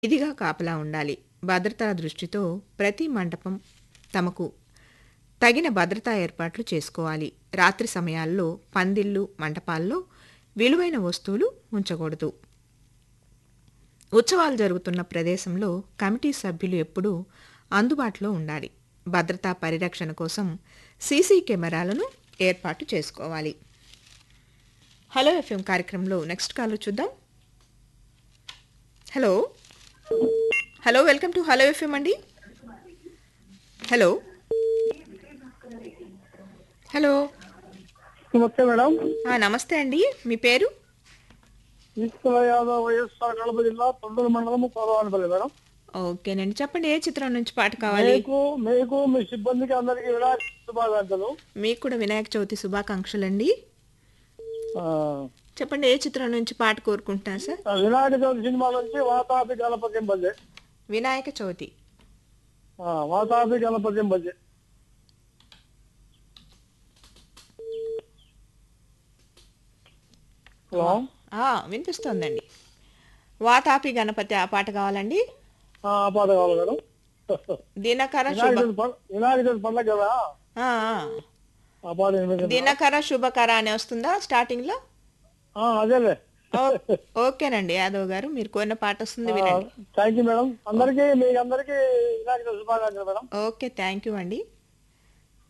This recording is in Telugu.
ఇదిగా కాపలా ఉండాలి భద్రతా దృష్టితో ప్రతి మంటపం తమకు తగిన భద్రతా ఏర్పాట్లు చేసుకోవాలి రాత్రి సమయాల్లో పందిళ్ళు మంటపాల్లో విలువైన వస్తువులు ఉంచకూడదు ఉత్సవాలు జరుగుతున్న ప్రదేశంలో కమిటీ సభ్యులు ఎప్పుడూ అందుబాటులో ఉండాలి భద్రతా పరిరక్షణ కోసం సీసీ కెమెరాలను ఏర్పాటు చేసుకోవాలి హలో ఎఫ్ఎం కార్యక్రమంలో నెక్స్ట్ కాల్ చూద్దాం hello hello welcome to hello FM అండి హలో హలో నమస్తే మేడం ఆ, నమస్తే అండి మీ పేరు ఈశ్వర యాదవ్ వైఎస్ఆర్ కడప జిల్లా తొండూరు మండలం కొరవానపల్లి మేడం ఓకేనండి చెప్పండి ఏ చిత్రం నుంచి పాట కావాలి మీకు మీకు మీ సిబ్బందికి అందరికి వినాయక శుభాకాంక్షలు మీకు కూడా వినాయక చవితి శుభాకాంక్షలు అండి ఆ, చెప్పండి ఏ చిత్రం నుంచి పాట కోరుకుంటున్నారు సార్ ఆ వినాయక చవితి సినిమా నుంచి వాతాపి గణపతి బజే వినాయక చవితి ఆ, వాతాపి గణపతి బజే హలో ఆ, వినిపిస్తోందండి వాతాపి గణపతి ఆ పాట కావాలండి ఆ, ఆ పాట కావాలి మేడం దినకర వినాయక శుభ చవితి పం- వినాయక చవితి పండుగ కదా ఆ, ఆ. ఆ పాట వినిపించండి. దినకర శుభకర అని వస్తుందా స్టార్టింగ్ లో ఆ, అదేలే ఓ- ఓకేనండి యాదవ్ గారు మీరు కోరిన పాట వస్తుంది వినండి థ్యాంక్ యూ మేడం అందరికీ మీకు అందరికీ వినాయక చవితి శుభాకాంక్షలు మేడం ఓకే థ్యాంక్ యూ అండి